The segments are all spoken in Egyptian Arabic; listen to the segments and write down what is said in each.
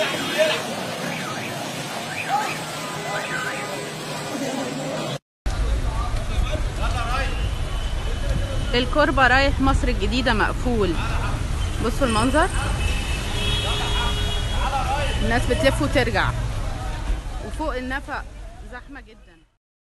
الكوربة رايح مصر الجديدة مقفول بصوا المنظر الناس بتلف وترجع وفوق النفق زحمة جدا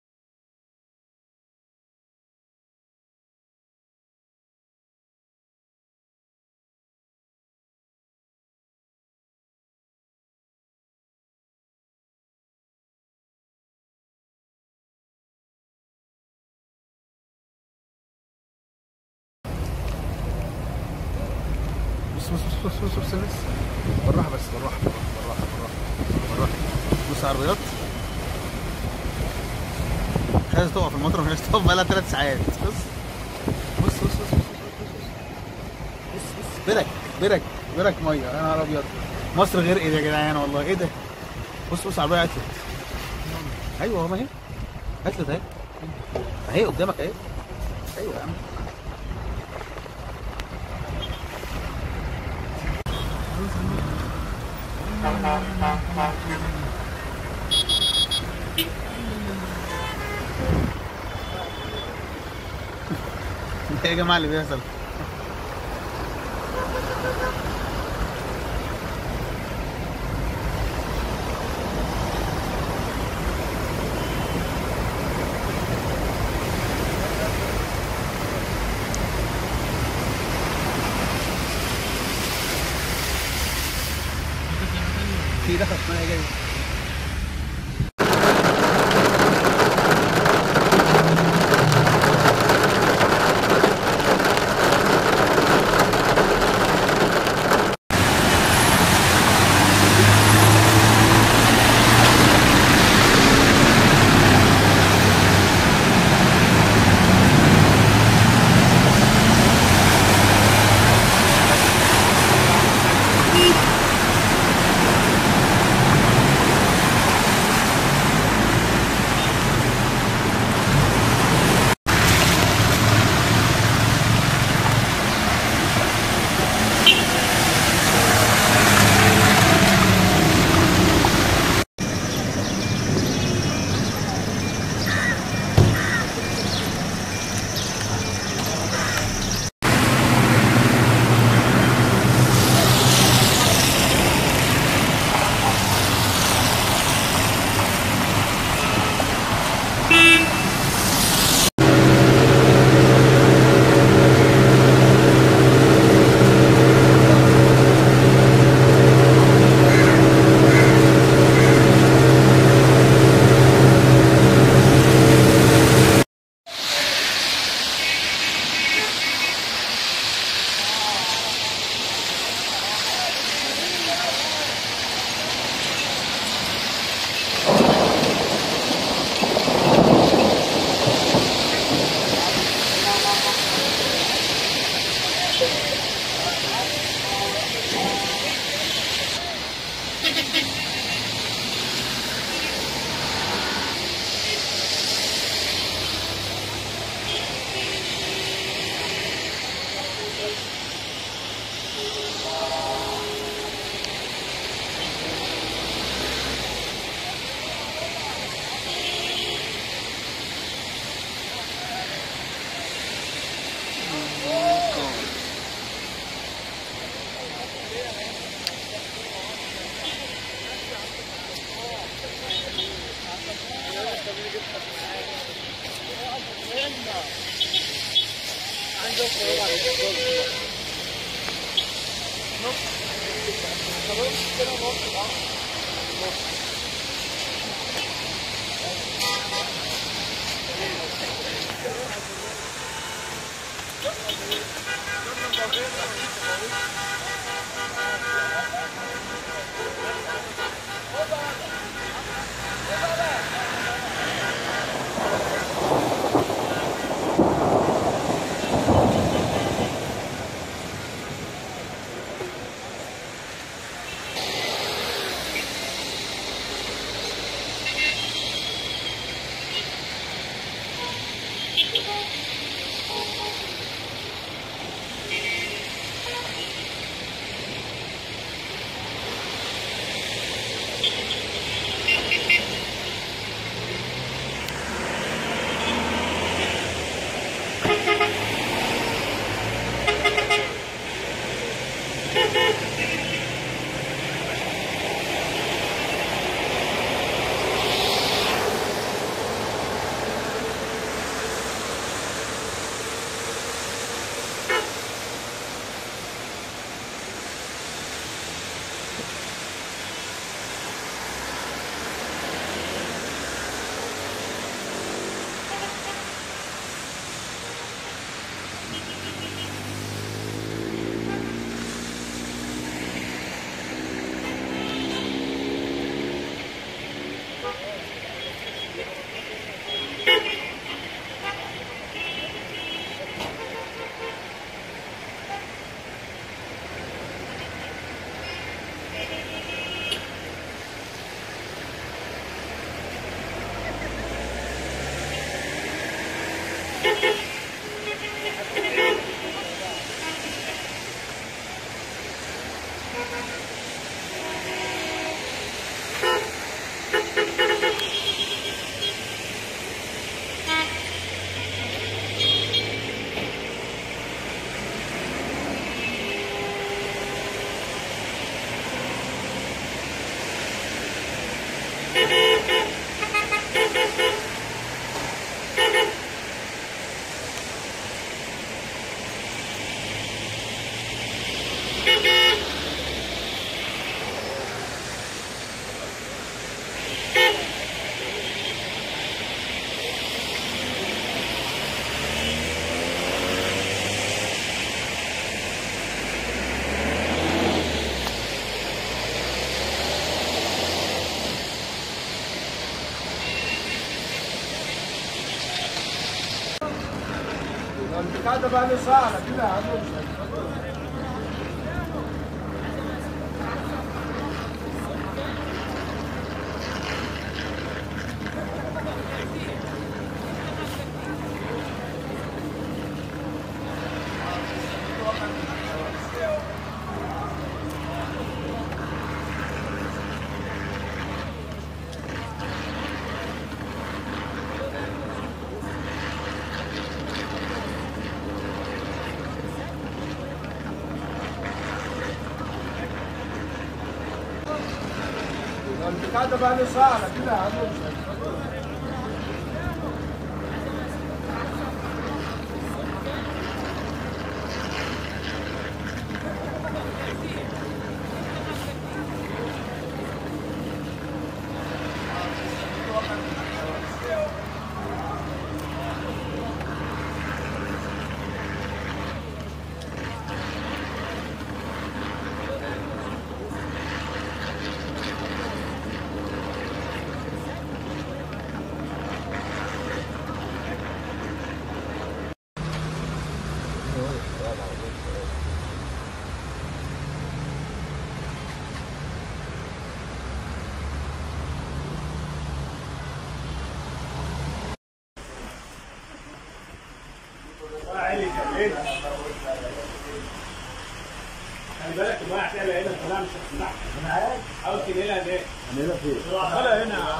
بص بص بص بص بص بص الناس بالراحه بس بالراحه بالراحه بالراحه بالراحه بالراحه بص عربيات مش عايز تقف المطر مش عايز تقف بقالها ثلاث ساعات بص بص بص بص بص بص بص بص برك برك برك ميه يا نهار ابيض مصر غير ايه يا جدعان والله ايه ده بص بص عربيه عتلت ايوه ما هي عتلت اهي اهي قدامك اهي ايوه يا عم ايه يا جماعه اللي بيحصل في دخل ما هي جايه قاعدة بقى لي ساعة كده يا عم قاعدة بقى لي ساعة كده يا عم خلي بالك الميه هتلاقي هنا الكلام مش هتفتح انا عارف حاول تنقلها ليه؟ هنقلها فين؟ خلها هنا يا عم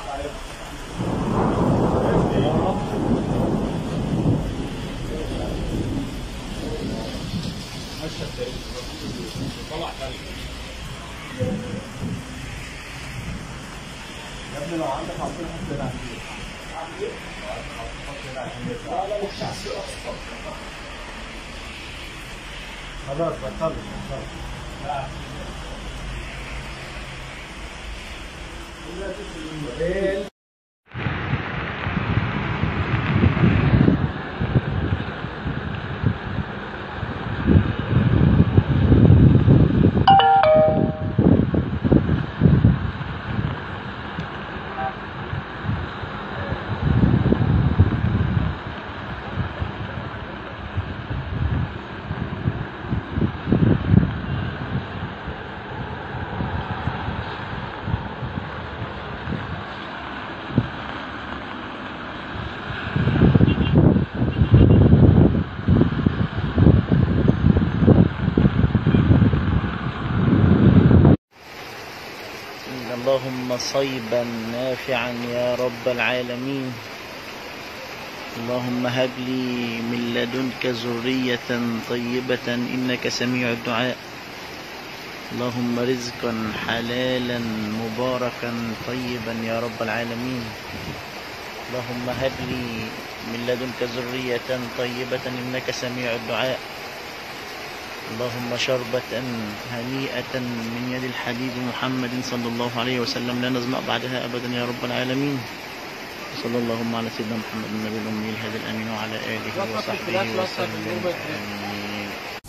طلع تاني يا ابني لو عندك عصير حط هنا خلاص بطلت بطلت اللهم صيبا نافعا يا رب العالمين اللهم هب لي من لدنك ذرية طيبة إنك سميع الدعاء اللهم رزقا حلالا مباركا طيبا يا رب العالمين اللهم هب لي من لدنك ذرية طيبة إنك سميع الدعاء اللهم شربة هنيئة من يد الحبيب محمد صلى الله عليه وسلم لا نظمأ بعدها أبدا يا رب العالمين صلى اللهم على سيدنا محمد النبي الأمي الهادي الأمين وعلى آله وصحبه وسلم آمين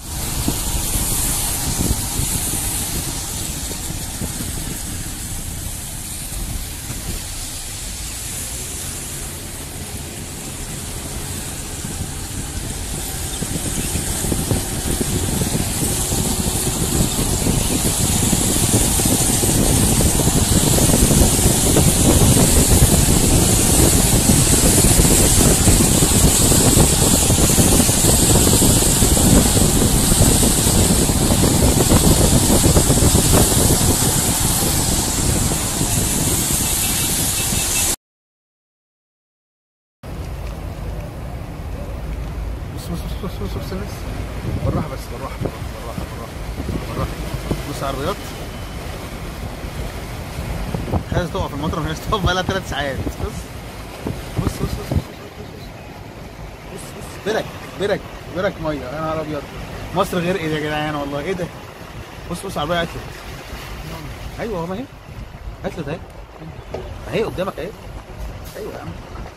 بص بص بص بص بص بص الناس بالراحه بس بالراحه بالراحه بالراحه بالراحه بالراحه بص العربيات مش عايز تقف المطر مش عايز تقف بقالها ثلاث ساعات بص بص بص بص بص بص بص برك برك برك ميه يا نهار ابيض مصر غير ايه يا جدعان والله ايه ده بص بص العربيه عطلت ايوه هو ما هي عطلت اهي اهي قدامك اهي ايوه يا عم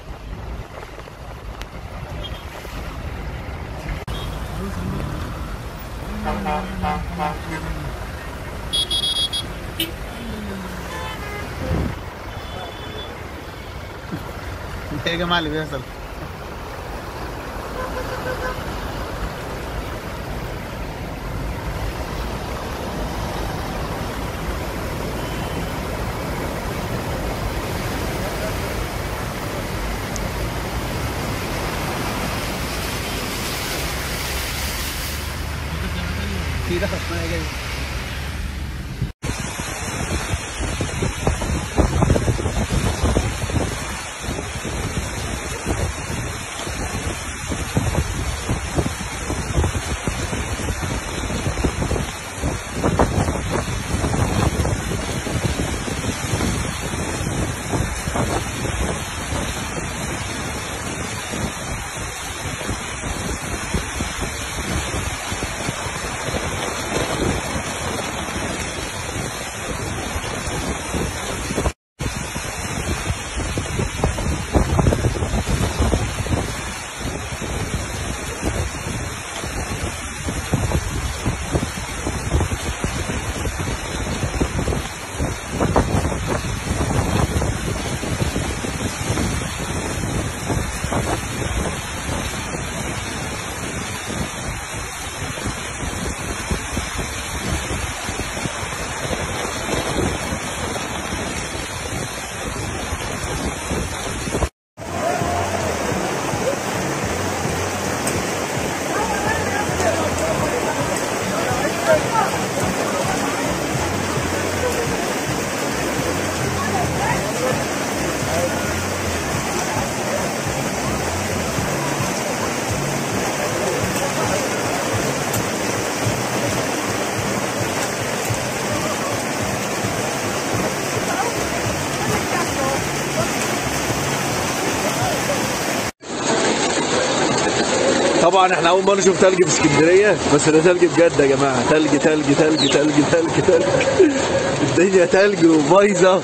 ايه يا جماعه اللي بيحصل في دخل اسمها جاي طبعا احنا اول مره نشوف تلج في اسكندريه بس ده تلج بجد يا جماعه تلج تلج تلج تلج تلج تلج الدنيا تلج وبايظه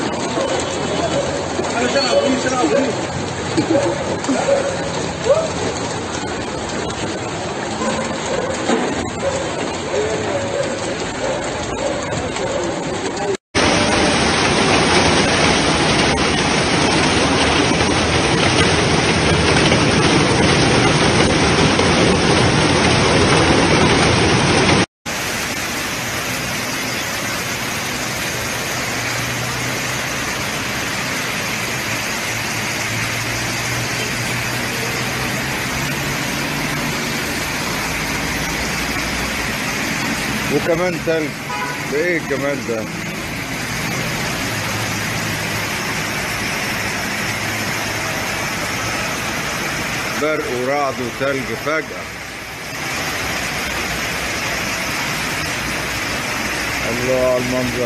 وكمان تلج ده ايه الجمال ده برق ورعد وتلج فجأة الله على المنظر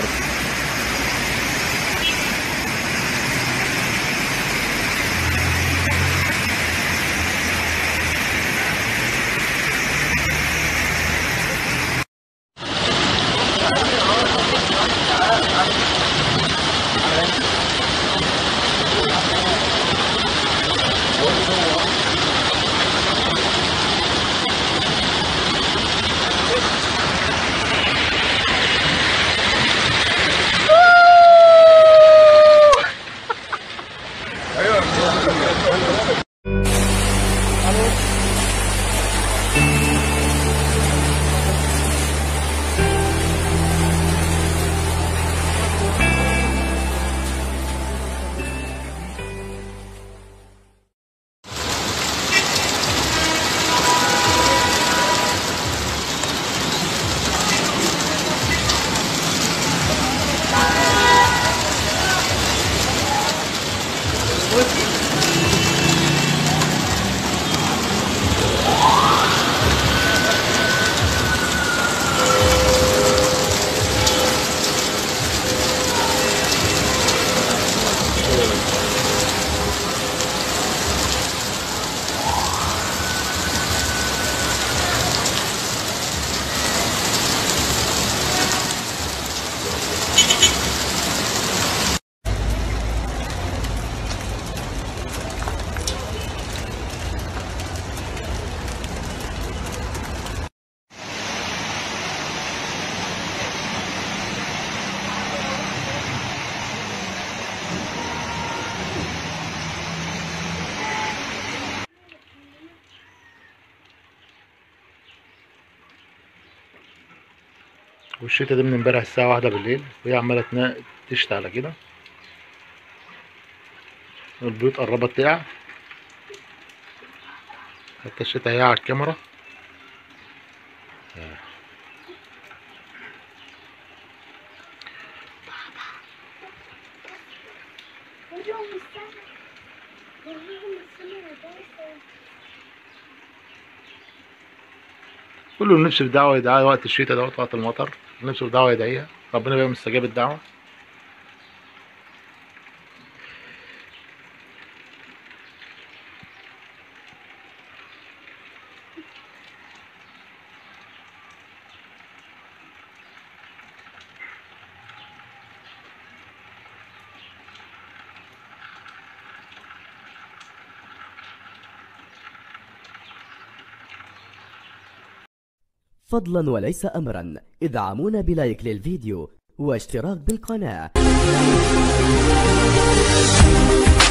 والشتا ده من امبارح الساعة واحدة بالليل وهي عمالة تنا- تشتي على كده البيوت قربت تقع حتى الشتا هي على الكاميرا كله نفسه في دعوة يدعي وقت الشتاء دوت وقت المطر نفسه في دعوة يدعيها ربنا بقى مستجاب الدعوة فضلا وليس أمرا ادعمونا بلايك للفيديو واشتراك بالقناة